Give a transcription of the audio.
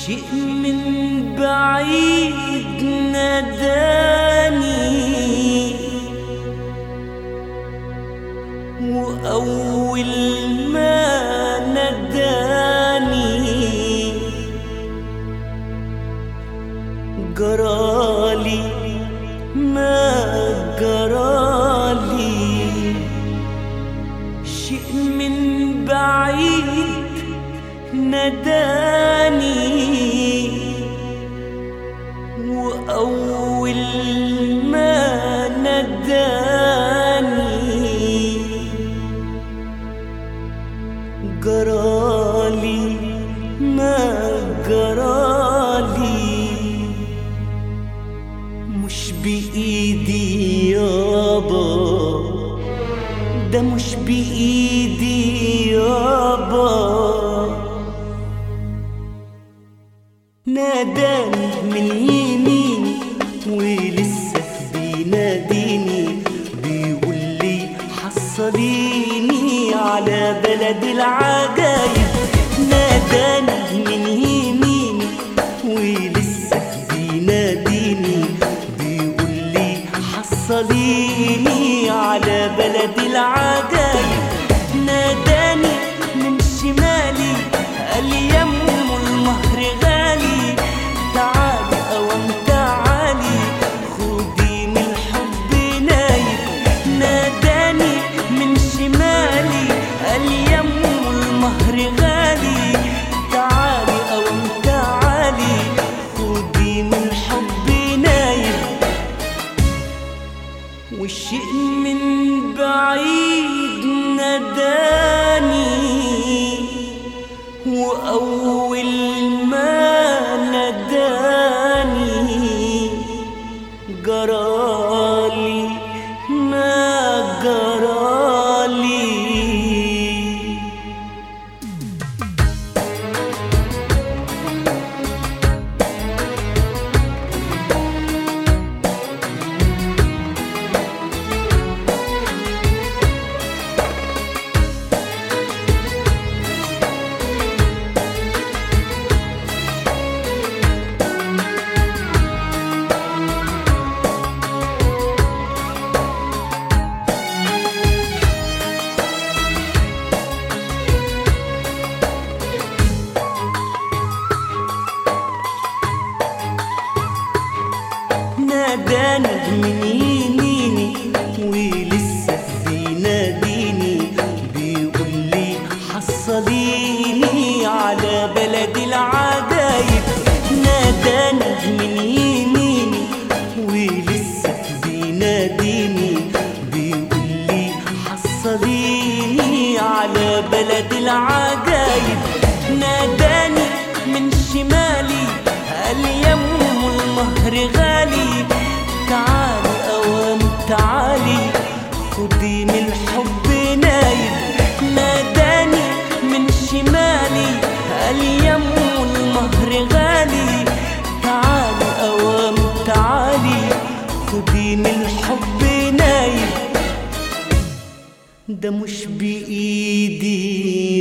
شيء من بعيد ناداني وأول ما ناداني جرالي ما جرالي شيء من بعيد ناداني وأول ما ناداني جرالي ما جرالي مش بإيدي يابا ده مش بإيدي يابا ناداني من يميني ولسه بيناديني بيقول لي حصليني على بلد العجايب ناداني من يميني ولسه بيناديني بيقول لي حصليني على بلد العجايب ناداني من شمالي قال لي يا ام المهر غالي تعالي اوام تعالي خدي من الحب نايب ناداني من شمالي قال لي يا ام المهر غالي تعالي اوام تعالي خدي من الحب نايب والشيء من بعيد ناداني وأول ما ناداني جرالي ما جرالي ناداني من يميني ولسه بيناديني بيقول لي حصليني على بلد العجايب ناداني من يميني ولسه بيناديني بيقول لي حصليني على بلد العجايب ناداني من شمالي قال لي يا ام المهر غالي تعالي اوام تعالي خدي من الحب نايب ناداني من شمالي قال لي يا ام المهر غالي تعالي اوام تعالي خدي من الحب نايب ده مش بإيدي